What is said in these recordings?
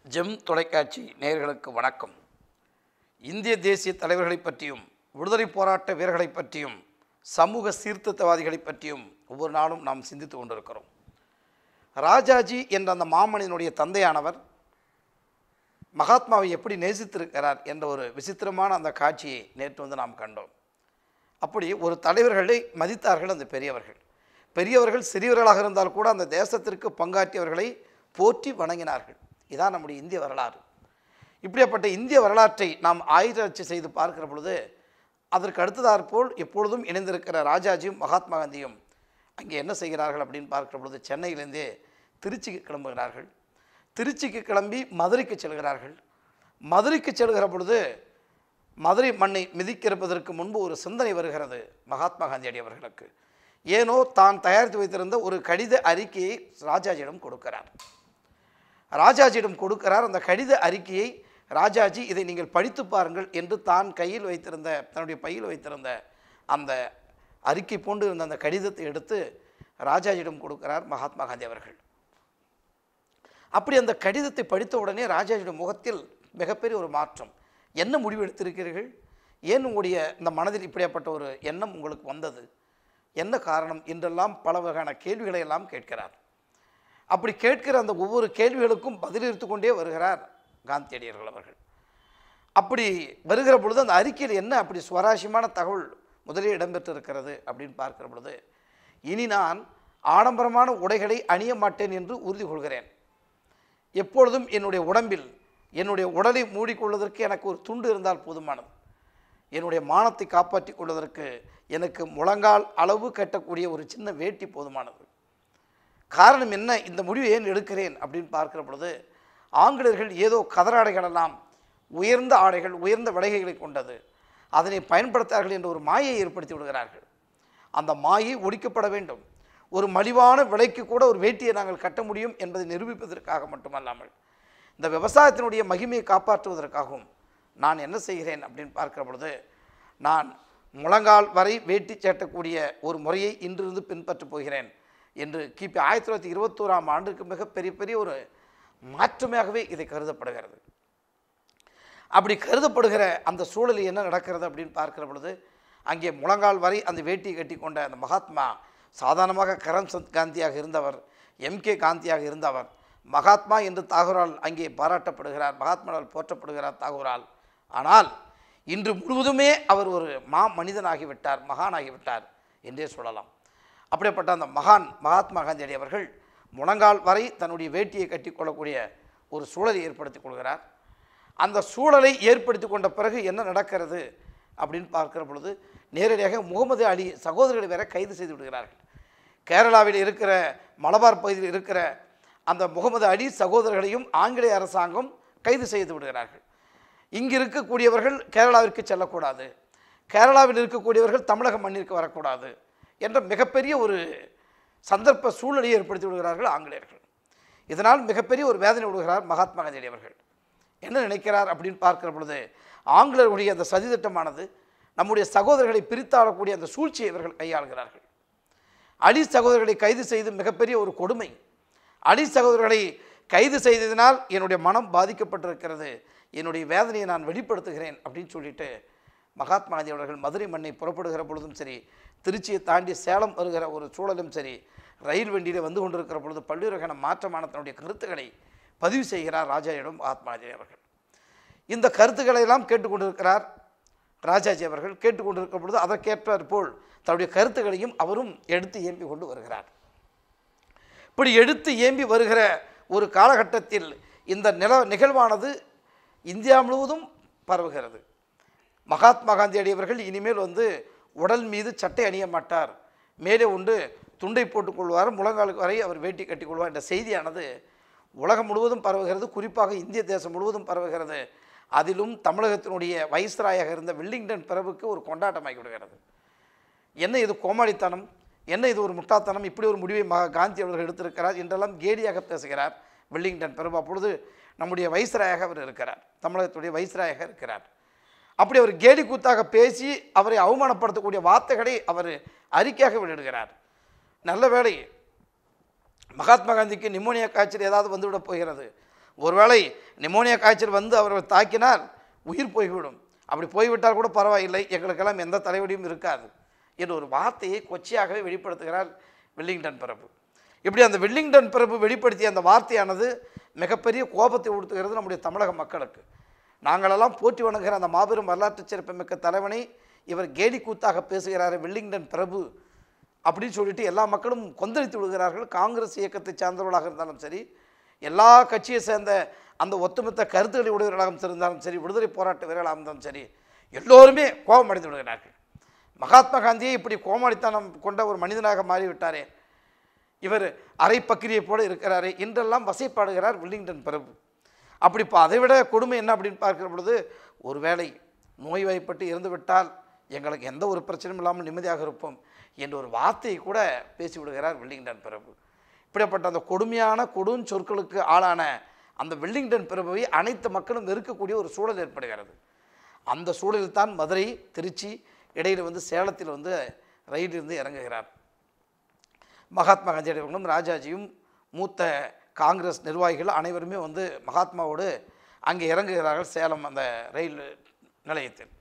GeM தொலைக்காட்சி நேயர்களுக்கு வணக்கம் இந்திய தேசிய தலைவர்களைப் பற்றியும் விடுதலை போராட்ட வீரர்களைப் பற்றியும் சமூக சீர்திருத்தவாதிகளைப் பற்றியும் ஒவ்வொரு நாளும் நாம் சிந்தித்து கொண்டிருக்கிறோம் ராஜாஜி என்ற அந்த மாமனிதனுடைய தந்தையானவர் மகாத்மாவை எப்படி நேசித்திருக்கிறார் என்ற ஒரு விசித்திரமான அந்த காட்சியை நேற்று வந்து நாம் கண்டோம் அப்படி ஒரு தலைவர்களை மதித்தார்கள் அந்த பெரியவர்கள் பெரியவர்கள் சிறியவர்களாக இருந்தால் கூட அந்த தேசத்திற்கு பங்காற்றியவர்களை போற்றி வணங்கினார்கள் இதான் நம்முடைய இந்திய வரலாறு இப்படியாப்பட்ட இந்திய வரலாற்றை நாம் ஆயுராட்சி செய்து பார்க்கிற பொழுது அதற்கு அடுத்ததாற்போல் எப்பொழுதும் இணைந்திருக்கிற ராஜாஜியும் மகாத்மா காந்தியும் அங்கே என்ன செய்கிறார்கள் அப்படின்னு பார்க்கிற பொழுது சென்னையிலேருந்தே திருச்சிக்கு கிளம்புகிறார்கள் திருச்சிக்கு கிளம்பி மதுரைக்கு செல்கிறார்கள் மதுரைக்கு செல்கிற பொழுது மதுரை மண்ணை மிதிக்கிறப்பதற்கு முன்பு ஒரு சிந்தனை வருகிறது மகாத்மா காந்தியடி அவர்களுக்கு ஏனோ தான் தயாரித்து வைத்திருந்த ஒரு கடித அறிக்கையை ராஜாஜியிடம் கொடுக்கிறார் ராஜாஜியிடம் கொடுக்கிறார் அந்த கடித அறிக்கையை ராஜாஜி இதை நீங்கள் படித்து பாருங்கள் என்று தான் கையில் வைத்திருந்த தன்னுடைய பையில் வைத்திருந்த அந்த அறிக்கை போன்று இருந்த அந்த கடிதத்தை எடுத்து ராஜாஜியிடம் கொடுக்கிறார் மகாத்மா காந்தி அவர்கள் அப்படி அந்த கடிதத்தை படித்த உடனே ராஜாஜியுடைய முகத்தில் மிகப்பெரிய ஒரு மாற்றம் என்ன முடிவு எடுத்திருக்கிறீர்கள் ஏன் உங்களுடைய இந்த மனதில் இப்படியாப்பட்ட ஒரு எண்ணம் உங்களுக்கு வந்தது என்ன காரணம் என்றெல்லாம் பல வகையான கேள்விகளை எல்லாம் கேட்கிறார் அப்படி கேட்கிற அந்த ஒவ்வொரு கேள்விகளுக்கும் பதிலளித்து கொண்டே வருகிறார் காந்தியடிகர்கள் அவர்கள் அப்படி வருகிற பொழுது அந்த அறிக்கையில் என்ன அப்படி சுவாரஸ்யமான தகவல் முதலில் இடம்பெற்றிருக்கிறது அப்படின்னு பார்க்கிற பொழுது இனி நான் ஆடம்பரமான உடைகளை அணிய மாட்டேன் என்று உறுதி கொள்கிறேன் எப்பொழுதும் என்னுடைய உடம்பில் என்னுடைய உடலை மூடிக்கொள்வதற்கு எனக்கு ஒரு துண்டு இருந்தால் போதுமானது என்னுடைய மானத்தை காப்பாற்றிக் கொள்வதற்கு எனக்கு முழங்கால் அளவு கட்டக்கூடிய ஒரு சின்ன வேட்டி போதுமானது காரணம் என்ன இந்த முடிவை ஏன் எடுக்கிறேன் அப்படின்னு பார்க்கிற பொழுது ஆங்கிலேயர்கள் ஏதோ கதராடைகளெல்லாம் உயர்ந்த ஆடைகள் உயர்ந்த விடைகைகளை கொண்டது அதனை பயன்படுத்தார்கள் என்ற ஒரு மாயை ஏற்படுத்தி விடுகிறார்கள் அந்த மாயை ஒழிக்கப்பட வேண்டும் ஒரு மலிவான விலைக்கு கூட ஒரு வேட்டியை நாங்கள் கட்ட முடியும் என்பதை நிரூபிப்பதற்காக மட்டுமல்லாமல் இந்த விவசாயத்தினுடைய மகிமையை காப்பாற்றுவதற்காகவும் நான் என்ன செய்கிறேன் அப்படின்னு பார்க்கிற பொழுது நான் முழங்கால் வரை வேட்டி சேட்டக்கூடிய ஒரு முறையை இன்றிருந்து பின்பற்றப் போகிறேன் என்று கிபி ஆயிரத்தி தொள்ளாயிரத்தி இருபத்தோராம் ஆண்டுக்கு மிகப்பெரிய பெரிய ஒரு மாற்றமாகவே இதை கருதப்படுகிறது அப்படி கருதப்படுகிற அந்த சூழலில் என்ன நடக்கிறது அப்படின்னு பார்க்கிற பொழுது அங்கே முழங்கால் வரை அந்த வேட்டியை கட்டி கொண்ட அந்த மகாத்மா சாதாரணமாக கரம்சந்த் காந்தியாக இருந்தவர் எம்கே காந்தியாக இருந்தவர் மகாத்மா என்று தாகூரால் அங்கே பாராட்டப்படுகிறார் மகாத்மாவால் போற்றப்படுகிறார் தாகூரால் ஆனால் இன்று முழுவதுமே அவர் ஒரு மா மனிதனாகிவிட்டார் மகானாகிவிட்டார் என்றே சொல்லலாம் அப்படிப்பட்ட அந்த மகான் மகாத்மா காந்தியடி அவர்கள் முழங்கால் வரை தன்னுடைய வேட்டியை கட்டிக்கொள்ளக்கூடிய ஒரு சூழலை ஏற்படுத்திக் கொள்கிறார் அந்த சூழலை ஏற்படுத்தி கொண்ட பிறகு என்ன நடக்கிறது அப்படின்னு பார்க்கிற பொழுது நேரடியாக முகமது அலி சகோதரர்களை வேற கைது செய்து விடுகிறார்கள் கேரளாவில் இருக்கிற மலபார் பகுதியில் இருக்கிற அந்த முகமது அலி சகோதரர்களையும் ஆங்கிலேய அரசாங்கம் கைது செய்து விடுகிறார்கள் இங்கு இருக்கக்கூடியவர்கள் கேரளாவிற்கு செல்லக்கூடாது கேரளாவில் இருக்கக்கூடியவர்கள் தமிழக மண்ணிற்கு வரக்கூடாது என்ற மிகப்பெரிய ஒரு சந்தர்ப்ப சூழ்நிலையை ஏற்படுத்தி விடுகிறார்கள் ஆங்கிலேயர்கள் இதனால் மிகப்பெரிய ஒரு வேதனை விடுகிறார் மகாத்மா காந்தி அவர்கள் என்ன நினைக்கிறார் அப்படின்னு பார்க்கிற பொழுது ஆங்கிலேயர்களுடைய அந்த சதித்திட்டமானது நம்முடைய சகோதரர்களை பிரித்தாடக்கூடிய அந்த சூழ்ச்சியை இவர்கள் கையாளுகிறார்கள் அலி சகோதரர்களை கைது செய்து மிகப்பெரிய ஒரு கொடுமை அலி சகோதரர்களை கைது செய்ததினால் என்னுடைய மனம் பாதிக்கப்பட்டிருக்கிறது என்னுடைய வேதனையை நான் வெளிப்படுத்துகிறேன் அப்படின்னு சொல்லிட்டு மகாத்மா காந்தி அவர்கள் மதுரை மண்ணை புறப்படுகிற பொழுதும் சரி திருச்சியை தாண்டி சேலம் வருகிற ஒரு சூழலும் சரி ரயில் வண்டியில் வந்து கொண்டிருக்கிற பொழுது பல்வேறு வகையான மாற்றமான தன்னுடைய கருத்துக்களை பதிவு செய்கிறார் ராஜாஜியிடம் மகாத்மா காந்தி அவர்கள் இந்த கருத்துக்களை எல்லாம் கேட்டுக்கொண்டிருக்கிறார் ராஜாஜி அவர்கள் கேட்டுக்கொண்டிருக்கிற பொழுது அதற்கேற்றார் போல் தன்னுடைய கருத்துக்களையும் அவரும் எடுத்து ஏம்பி கொண்டு வருகிறார் இப்படி எடுத்து ஏம்பி வருகிற ஒரு காலகட்டத்தில் இந்த நில நிகழ்வானது இந்தியா முழுவதும் பரவுகிறது மகாத்மா காந்தியடி அவர்கள் இனிமேல் வந்து உடல் மீது சட்டை அணிய மாட்டார் மேலே உண்டு துண்டை போட்டுக்கொள்வார் முழங்காலுக்கு வரை அவர் வேட்டி கட்டிக்கொள்வார் என்ற செய்தியானது உலகம் முழுவதும் பரவுகிறது குறிப்பாக இந்திய தேசம் முழுவதும் பரவுகிறது அதிலும் தமிழகத்தினுடைய வைஸ்ராயாக இருந்த வெல்லிங்டன் பிறவுக்கு ஒரு கொண்டாட்டமாகி விடுகிறது என்ன இது கோமாளித்தனம் என்ன இது ஒரு முட்டாத்தனம் இப்படி ஒரு முடிவை மகா காந்தி அவர்கள் எடுத்திருக்கிறார் என்றெல்லாம் கேலியாக பேசுகிறார் வெல்லிங்டன் பிரபு அப்பொழுது நம்முடைய வைஸ்ராயாக அவர் இருக்கிறார் தமிழகத்துடைய வைஸ்ராயாக இருக்கிறார் அப்படி அவர் கேலி கூத்தாக பேசி அவரை அவமானப்படுத்தக்கூடிய வார்த்தைகளை அவர் அறிக்கையாக வெளியிடுகிறார் நல்ல வேளை மகாத்மா காந்திக்கு நிமோனியா காய்ச்சல் ஏதாவது வந்துவிடப் போகிறது ஒருவேளை நிமோனியா காய்ச்சல் வந்து அவரை தாக்கினால் உயிர் போய்விடும் அப்படி போய்விட்டால் கூட பரவாயில்லை எங்களுக்கெல்லாம் எந்த தலைவலியும் இருக்காது என்ற ஒரு வார்த்தையை கொச்சையாகவே வெளிப்படுத்துகிறார் வெல்லிங்டன் பிரபு இப்படி அந்த வெல்லிங்டன் பிரபு வெளிப்படுத்திய அந்த வார்த்தையானது மிகப்பெரிய கோபத்தை உடுத்துகிறது நம்முடைய தமிழக மக்களுக்கு நாங்களெல்லாம் போற்றி வணங்குகிற அந்த மாபெரும் வரலாற்று சிறப்புமிக்க தலைவனை இவர் கேலி கூத்தாக பேசுகிறார் வெல்லிங்டன் பிரபு அப்படின்னு சொல்லிட்டு எல்லா மக்களும் கொந்தளித்து விடுகிறார்கள் காங்கிரஸ் இயக்கத்தை சார்ந்தவர்களாக இருந்தாலும் சரி எல்லா கட்சியை சேர்ந்த அந்த ஒட்டுமொத்த கருத்துக்களை உடையவர்களாக இருந்தாலும் சரி விடுதலை போராட்ட வீரர்களாக இருந்தாலும் சரி எல்லோருமே கோபம் அடைந்து விடுகிறார்கள் மகாத்மா காந்தியை இப்படி கோமாளித்தனம் கொண்ட ஒரு மனிதனாக மாறிவிட்டாரே இவர் அரை பக்கிரியை போல இருக்கிறாரே என்றெல்லாம் வசைப்பாடுகிறார் வில்லிங்டன் பிரபு அப்படி இப்போ அதை விட கொடுமை என்ன அப்படின்னு பார்க்கிற பொழுது ஒருவேளை நோய்வாய்ப்பட்டு இறந்துவிட்டால் எங்களுக்கு எந்த ஒரு பிரச்சனையும் இல்லாமல் நிம்மதியாக இருப்போம் என்ற ஒரு வார்த்தையை கூட பேசிவிடுகிறார் வில்லிங்டன் பிரபு இப்படிப்பட்ட அந்த கொடுமையான கொடும் சொற்களுக்கு ஆளான அந்த வில்லிங்டன் பிரபுவை அனைத்து மக்களும் வெறுக்கக்கூடிய ஒரு சூழல் ஏற்படுகிறது அந்த சூழலில் தான் மதுரை திருச்சி இடையில் வந்து சேலத்தில் வந்து ரயிலிருந்து இறங்குகிறார் மகாத்மா காந்தியடிகளும் ராஜாஜியும் மூத்த காங்கிரஸ் நிர்வாகிகள் அனைவருமே வந்து மகாத்மாவோடு அங்கே இறங்குகிறார்கள் சேலம் அந்த ரயில் நிலையத்தில்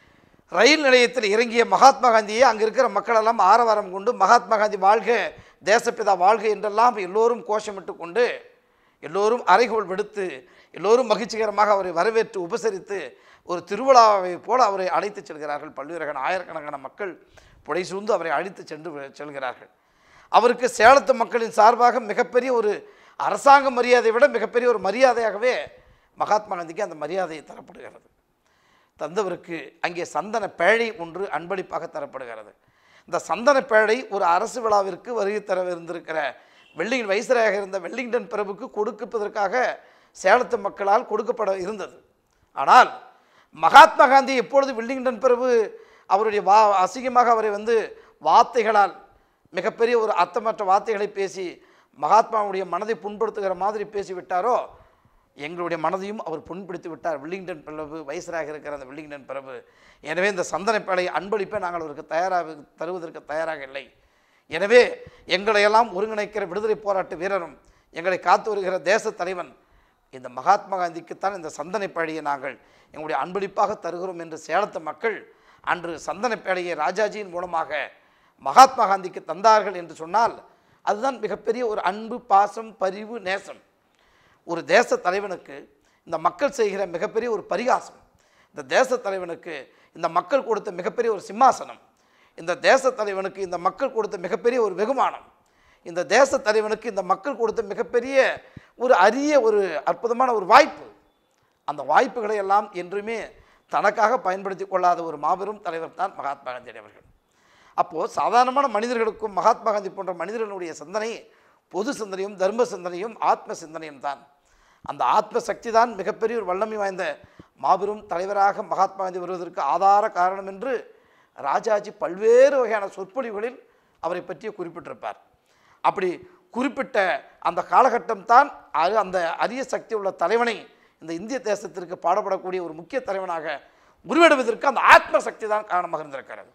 ரயில் நிலையத்தில் இறங்கிய மகாத்மா காந்தியை அங்கே இருக்கிற மக்களெல்லாம் ஆரவாரம் கொண்டு மகாத்மா காந்தி வாழ்க தேசப்பிதா வாழ்க என்றெல்லாம் எல்லோரும் கோஷமிட்டு கொண்டு எல்லோரும் அறைகோல் விடுத்து எல்லோரும் மகிழ்ச்சிகரமாக அவரை வரவேற்று உபசரித்து ஒரு திருவிழாவை போல அவரை அழைத்துச் செல்கிறார்கள் பல்வேறு ஆயிரக்கணக்கான மக்கள் புடை சூழ்ந்து அவரை அழைத்து சென்று வி- செல்கிறார்கள் அவருக்கு சேலத்து மக்களின் சார்பாக மிகப்பெரிய ஒரு அரசாங்க மரியாதையை விட மிகப்பெரிய ஒரு மரியாதையாகவே மகாத்மா காந்திக்கு அந்த மரியாதை தரப்படுகிறது தந்தவருக்கு அங்கே சந்தன பேழை ஒன்று அன்பளிப்பாக தரப்படுகிறது இந்த சந்தன பேழை ஒரு அரசு விழாவிற்கு வருகை தர இருந்திருக்கிற வெள்ளிங் வைசராக இருந்த வெல்லிங்டன் பிரபுக்கு கொடுப்பதற்காக சேலத்து மக்களால் கொடுக்கப்பட இருந்தது ஆனால் மகாத்மா காந்தி எப்பொழுது வெல்லிங்டன் பிரபு அவருடைய வா அசிங்கமாக அவரை வந்து வார்த்தைகளால் மிகப்பெரிய ஒரு அர்த்தமற்ற வார்த்தைகளை பேசி மகாத்மாவுடைய மனதை புண்படுத்துகிற மாதிரி பேசிவிட்டாரோ எங்களுடைய மனதையும் அவர் புண்படுத்தி விட்டார் வில்லிங்டன் பிரபு வயசராக இருக்கிற அந்த வில்லிங்டன் பிரபு எனவே இந்த சந்தன பேழை அன்பளிப்பை நாங்கள் அவருக்கு தயாராக தருவதற்கு தயாராக இல்லை எனவே எங்களையெல்லாம் ஒருங்கிணைக்கிற விடுதலை போராட்ட வீரரும் எங்களை காத்து வருகிற தேச தலைவன் இந்த மகாத்மா காந்திக்குத்தான் இந்த சந்தன பேழையை நாங்கள் எங்களுடைய அன்பளிப்பாக தருகிறோம் என்று சேலத்து மக்கள் அன்று சந்தன பேழையை ராஜாஜியின் மூலமாக மகாத்மா காந்திக்கு தந்தார்கள் என்று சொன்னால் அதுதான் மிகப்பெரிய ஒரு அன்பு பாசம் பரிவு நேசம் ஒரு தேச தலைவனுக்கு இந்த மக்கள் செய்கிற மிகப்பெரிய ஒரு பரிகாசம் இந்த தேச தலைவனுக்கு இந்த மக்கள் கொடுத்த மிகப்பெரிய ஒரு சிம்மாசனம் இந்த தேச தலைவனுக்கு இந்த மக்கள் கொடுத்த மிகப்பெரிய ஒரு வெகுமானம் இந்த தேச தலைவனுக்கு இந்த மக்கள் கொடுத்த மிகப்பெரிய ஒரு அரிய ஒரு அற்புதமான ஒரு வாய்ப்பு அந்த வாய்ப்புகளை எல்லாம் என்றுமே தனக்காக பயன்படுத்தி கொள்ளாத ஒரு மாபெரும் தலைவர் தான் மகாத்மா காந்தி அவர்கள் அப்போது சாதாரணமான மனிதர்களுக்கும் மகாத்மா காந்தி போன்ற மனிதர்களுடைய சிந்தனை பொது சிந்தனையும் தர்ம சிந்தனையும் ஆத்ம சிந்தனையும் தான் அந்த ஆத்ம சக்தி தான் மிகப்பெரிய ஒரு வல்லமை வாய்ந்த மாபெரும் தலைவராக மகாத்மா காந்தி வருவதற்கு ஆதார காரணம் என்று ராஜாஜி பல்வேறு வகையான சொற்பொழிவுகளில் அவரை பற்றி குறிப்பிட்டிருப்பார் அப்படி குறிப்பிட்ட அந்த காலகட்டம் தான் அது அந்த அரிய சக்தி உள்ள தலைவனை இந்த இந்திய தேசத்திற்கு பாடப்படக்கூடிய ஒரு முக்கிய தலைவனாக உருவெடுவதற்கு அந்த ஆத்ம சக்தி தான் காரணமாக இருந்திருக்கிறது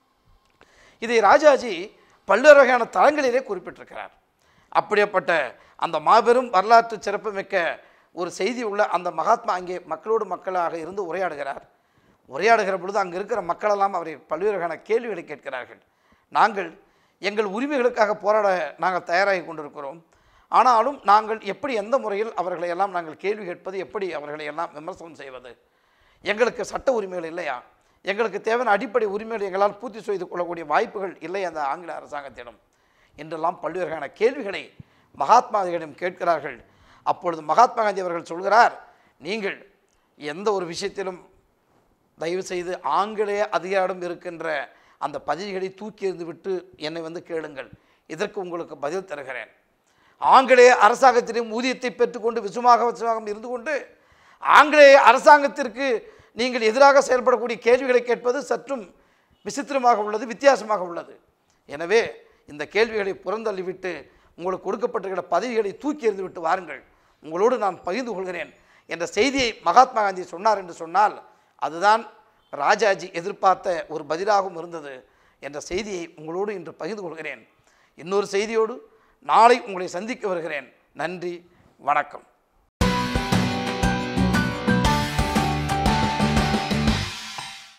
இதை ராஜாஜி பல்வேறு வகையான தளங்களிலே குறிப்பிட்டிருக்கிறார் அப்படிப்பட்ட அந்த மாபெரும் வரலாற்று சிறப்புமிக்க ஒரு செய்தி உள்ள அந்த மகாத்மா அங்கே மக்களோடு மக்களாக இருந்து உரையாடுகிறார் உரையாடுகிற பொழுது அங்கே இருக்கிற மக்களெல்லாம் அவரை பல்வேறு வகையான கேள்விகளை கேட்கிறார்கள் நாங்கள் எங்கள் உரிமைகளுக்காக போராட நாங்கள் தயாராகி கொண்டிருக்கிறோம் ஆனாலும் நாங்கள் எப்படி எந்த முறையில் அவர்களை எல்லாம் நாங்கள் கேள்வி கேட்பது எப்படி அவர்களை எல்லாம் விமர்சனம் செய்வது எங்களுக்கு சட்ட உரிமைகள் இல்லையா எங்களுக்கு தேவையான அடிப்படை உரிமைகளை எங்களால் பூர்த்தி செய்து கொள்ளக்கூடிய வாய்ப்புகள் இல்லை அந்த ஆங்கில அரசாங்கத்திடம் என்றெல்லாம் பல்வேறு வகையான கேள்விகளை மகாத்மாதிகளிடம் கேட்கிறார்கள் அப்பொழுது மகாத்மா காந்தி அவர்கள் சொல்கிறார் நீங்கள் எந்த ஒரு விஷயத்திலும் தயவு செய்து ஆங்கிலேய அதிகாரம் இருக்கின்ற அந்த பதவிகளை தூக்கி எறிந்து விட்டு என்னை வந்து கேளுங்கள் இதற்கு உங்களுக்கு பதில் தருகிறேன் ஆங்கிலேய அரசாங்கத்திடம் ஊதியத்தை பெற்றுக்கொண்டு விசுமாக விசுவாகம் இருந்து கொண்டு ஆங்கிலேய அரசாங்கத்திற்கு நீங்கள் எதிராக செயல்படக்கூடிய கேள்விகளை கேட்பது சற்றும் விசித்திரமாக உள்ளது வித்தியாசமாக உள்ளது எனவே இந்த கேள்விகளை புறந்தள்ளிவிட்டு உங்களுக்கு கொடுக்கப்பட்டிருக்கிற பதவிகளை தூக்கி எறிந்து விட்டு வாருங்கள் உங்களோடு நான் பகிர்ந்து கொள்கிறேன் என்ற செய்தியை மகாத்மா காந்தி சொன்னார் என்று சொன்னால் அதுதான் ராஜாஜி எதிர்பார்த்த ஒரு பதிலாகவும் இருந்தது என்ற செய்தியை உங்களோடு இன்று பகிர்ந்து கொள்கிறேன் இன்னொரு செய்தியோடு நாளை உங்களை சந்திக்க வருகிறேன் நன்றி வணக்கம்